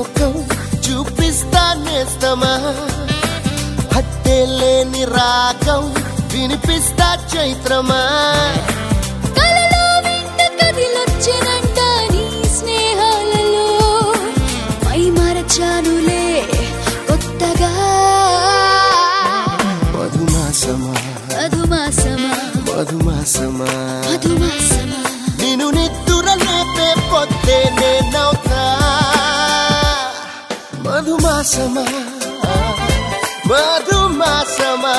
లోకం చూపిస్తా నేస్తమా హత్తే లేని రాగం వినిపిస్తా చైత్రమా కలలో వెంట కదిలొచ్చినంట నీ స్నేహాలలో మై మరచానులే కొత్తగా మధుమాసమా మధుమాసమా మధుమాసమా మధుమాసమా నేను నిద్దుర లేపే పొద్దే నేనవుతా మధుమాసమా మధుమాసమా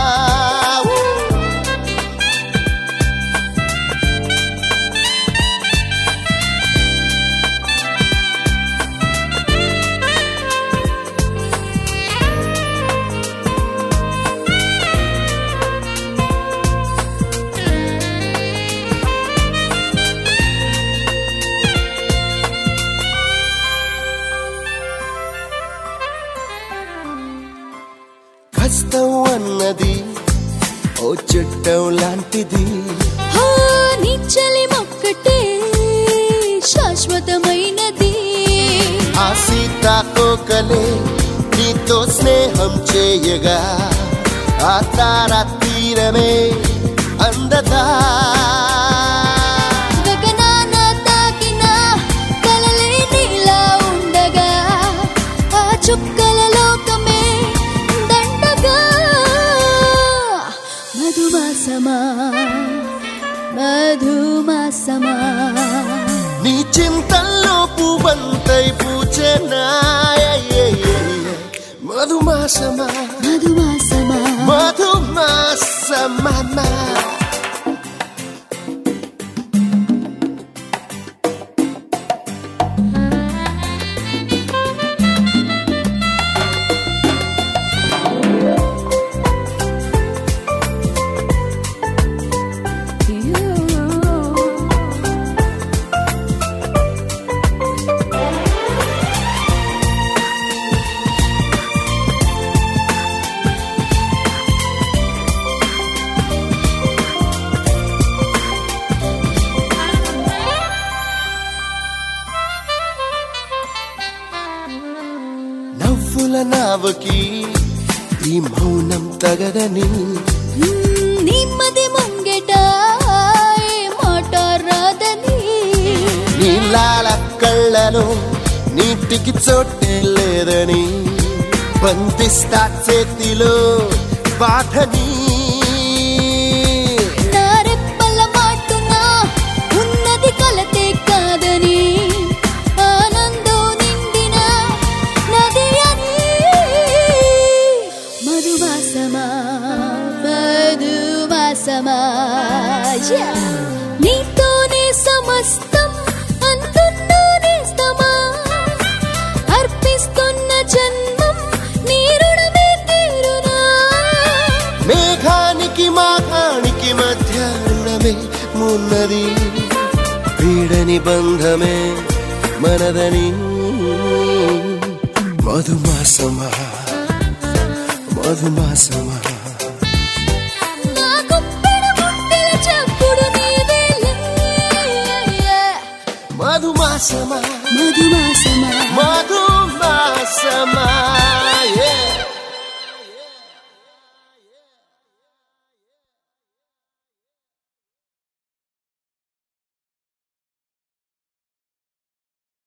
కష్టం అన్నది ఓ చుట్టం లాంటిది హో నీ చలి మొక్కటే శాశ్వతమైనది ఆ సీతాకోకలే నీతో స్నేహం చేయగా ఆ తార తీరమే అందదా గగనాన తాకిన కలలే నీలా ఉండగా ఆ చుక్కల లోకమే దండగా మధుమాసమా మధుమాసమా నీ చింతల్లో పువ్వంతై పూచెనా మధుమాసమా మధుమాసమా మధుమాసమా నవ్వుల నావకి ఈ మౌనం తగదని నీ మది ముంగెట ఏ మాట రాదని నీలాల కళ్ళలో నీటికి చోటే లేదని బంధిస్తా చేతిలో బాధని నా రెప్పల మాటున ఉన్నది కలతే కాదని ఆనందం నిండిన నది అని మధుమాసమా మధుమాసమా Yeah. నీతోనే సమస్తం అంతున్నా నేస్తమా అర్పిస్తున్న జన్మం నీ రుణమే తీరునా మేఘానికి మాఘానికి మధ్య రుణమే మున్నది పీడని బంధమే మనదని మధుమాసమా మధుమాసమా నా గుప్పెడ గుండెల చప్పుడు నీవేలే మధుమాసమా మధుమాసమా